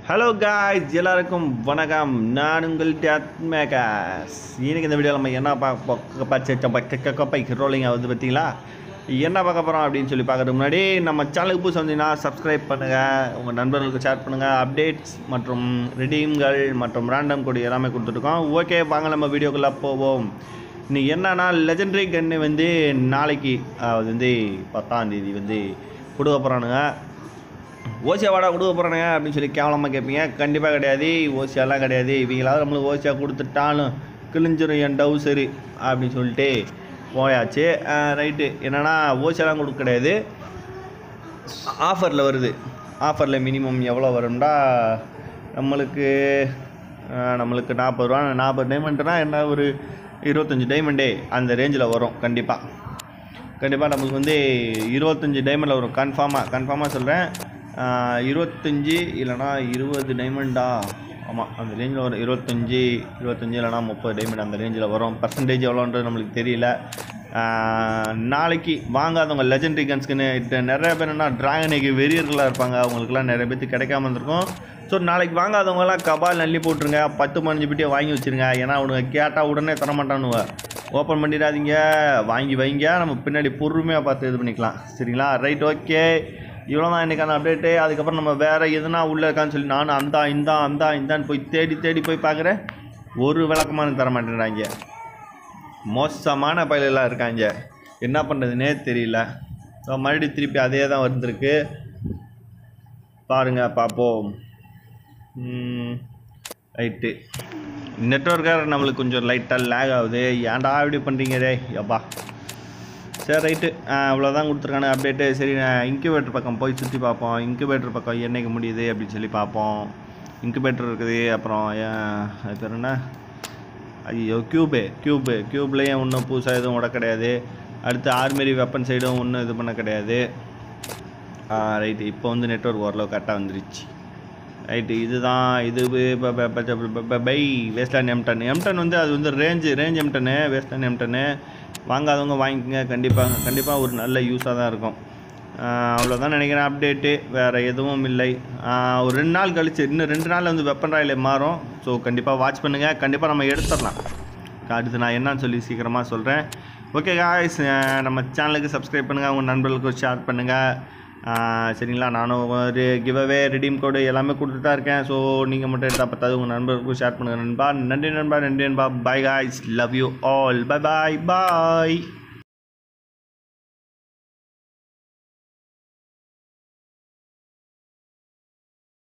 hello guys எல்லாருக்கும் வணக்கம் நான் உங்கள் டேட் மேகாஸ் இன்னைக்கு இந்த வீடியோவில் நம்ம என்ன பார்க்க பச்சை ரோலிங் ஆகுது பார்த்தீங்களா என்ன பார்க்க போகிறோம் அப்படின்னு சொல்லி பார்க்கறதுக்கு முன்னாடி நம்ம சேனலுக்கு புதுசு வந்தீங்கன்னா சப்ஸ்கிரைப் பண்ணுங்கள் உங்கள் நண்பர்களுக்கு ஷேர் பண்ணுங்கள் அப்டேட்ஸ் மற்றும் ரிடீம்கள் மற்றும் ரேண்டம் கொடி எல்லாமே கொடுத்துருக்கோம் ஓகே வாங்க நம்ம வீடியோக்குள்ளே போவோம் இன்னைக்கு என்னன்னா லெஜெண்டரி கன்று வந்து நாளைக்கு அது வந்து பத்தாம் தேதி வந்து கொடுக்க போகிறானுங்க ஓசியா வாடா கொடுக்க போகிறானுங்க அப்படின்னு சொல்லி கேவலமாக கேட்பீங்க கண்டிப்பாக கிடையாது ஓசியாலாம் கிடையாது இவங்களாவது நம்மளுக்கு ஓசியா கொடுத்துட்டாலும் கிழிஞ்சிரும் என் டவுசரு அப்படின்னு சொல்லிட்டு போயாச்சு ரைட்டு என்னென்னா ஓசியாலாம் கொடுக்க கிடையாது ஆஃபரில் வருது ஆஃபரில் மினிமம் எவ்வளோ வரும்டா நம்மளுக்கு அஹ், நம்மளுக்கு நாற்பது ரூபா நாற்பது டைமண்ட்னா என்ன ஒரு இருபத்தஞ்சி டைமண்டே அந்த ரேஞ்சில் வரும் கண்டிப்பாக கண்டிப்பாக நம்மளுக்கு வந்து இருபத்தஞ்சி டைமண்டில் வரும் கன்ஃபார்மாக கன்ஃபார்மாக சொல்கிறேன் இருபத்தஞ்சி இல்லைனா இருபது டைமண்டா ஆமாம் அந்த ரேஞ்சில் வரும் இருபத்தஞ்சி இருபத்தஞ்சி இல்லைனா முப்பது டைமண்ட் அந்த ரேஞ்சில் வரும் பர்சன்டேஜ் எவ்வளோன்றது நம்மளுக்கு தெரியல ஆஹ், நாளைக்கு வாங்காதவங்க லெஜெண்டரி கன்ஸ்க்குன்னு நிறைய பேர் என்ன ட்ராகனுக்கு வெறியர்களாக இருப்பாங்க அவங்களுக்குலாம் நிறைய பேர்த்து கிடைக்காம இருந்திருக்கும் ஸோ நாளைக்கு வாங்காதவங்கலாம் கபால் நல்லி போட்டுருங்க பத்து பதினஞ்சு பிட்டியை வாங்கி வச்சுருங்க ஏன்னா அவனுங்க கேட்டால் உடனே தரமாட்டானுவ ஓப்பன் பண்ணிடாதீங்க வாங்கி வைங்க நம்ம பின்னாடி பொறுமையாக பார்த்து இது பண்ணிக்கலாம் சரிங்களா ரைட் ஓகே இவ்வளோ தான் இன்றைக்கான அப்டேட்டு அதுக்கப்புறம் நம்ம வேறு எதுனா உள்ளே இருக்கான்னு சொல்லி நானும் அந்தா இந்தா அந்தா இந்தான்னு போய் தேடி தேடி போய் பார்க்குறேன் ஒரு விளக்கமான தர மாட்டேங்கிறாங்க மோசமான பயிலெல்லாம் இருக்காங்க என்ன பண்ணுறதுனே தெரியல ஸோ மறுபடியும் திருப்பி அதே தான் வந்திருக்கு பாருங்க பார்ப்போம் ரைட்டு நெட்ஒர்க்காக நம்மளுக்கு கொஞ்சம் லைட்டாக லேக் ஆகுது ஏன்டா இப்படி பண்ணுறீங்க டே யப்பா சரி ரைட்டு அவ்வளோதான் கொடுத்துருக்கானு அப்டேட்டு சரி இன்குபேட்டர் பக்கம் போய் சுற்றி பார்ப்போம் இன்குபேட்டர் பக்கம் என்னைக்கு முடியுது அப்படின்னு சொல்லி பார்ப்போம் இன்குபேட்டர் இருக்குது அப்புறம் ஏன், அது பேர் என்ன ஐயோ க்யூபு க்யூபு க்யூப்லேயும் ஒன்றும் புதுசாக எதுவும் விட கிடையாது அடுத்து ஆர்மரி வெப்பன் சைடும் ஒன்றும் இது பண்ண கிடையாது ரைட்டு இப்போ வந்து நெட்ஒர்க் ஓரளவு கரெக்டாக வந்துருச்சு ரைட்டு இதுதான் இது பை வேஸ்ட்லேண்ட் எம்டன் எம்டன் வந்து அது வந்து ரேஞ்சு ரேஞ்ச் எம்டனு வேஸ்ட்லேண்ட் எம்டனு வாங்காதவங்க வாங்கிக்கங்க கண்டிப்பாக கண்டிப்பாக ஒரு நல்ல யூஸாக தான் இருக்கும் அவ்வளோதான் நினைக்கிறேன் அப்டேட்டு வேறு எதுவும் இல்லை ஆஹ் ஒரு ரெண்டு நாள் கழிச்சு இன்னும் ரெண்டு நாள் வந்து வெப்பன் ராயில் மாறும் ஸோ கண்டிப்பாக வாட்ச் பண்ணுங்கள் கண்டிப்பாக நம்ம எடுத்துடலாம் அடுத்து நான் என்னன்னு சொல்லி சீக்கிரமாக சொல்கிறேன் ஓகே காய்ஸ் நம்ம சேனலுக்கு சப்ஸ்கிரைப் பண்ணுங்கள் உங்கள் நண்பர்களுக்கு ஷேர் பண்ணுங்கள் சரிங்களா நானும் ஒரு கிவ்அவே ரெடீம் கோடு எல்லாமே கொடுத்துட்டு தான் இருக்கேன் ஸோ நீங்கள் மட்டும் எடுத்தால் பத்தாது உங்கள் நண்பர்களுக்கும் ஷேர் பண்ணுங்கள் நண்பா நன்றி நண்பா நன்றி நண்பா bye guys love you all bye bye bye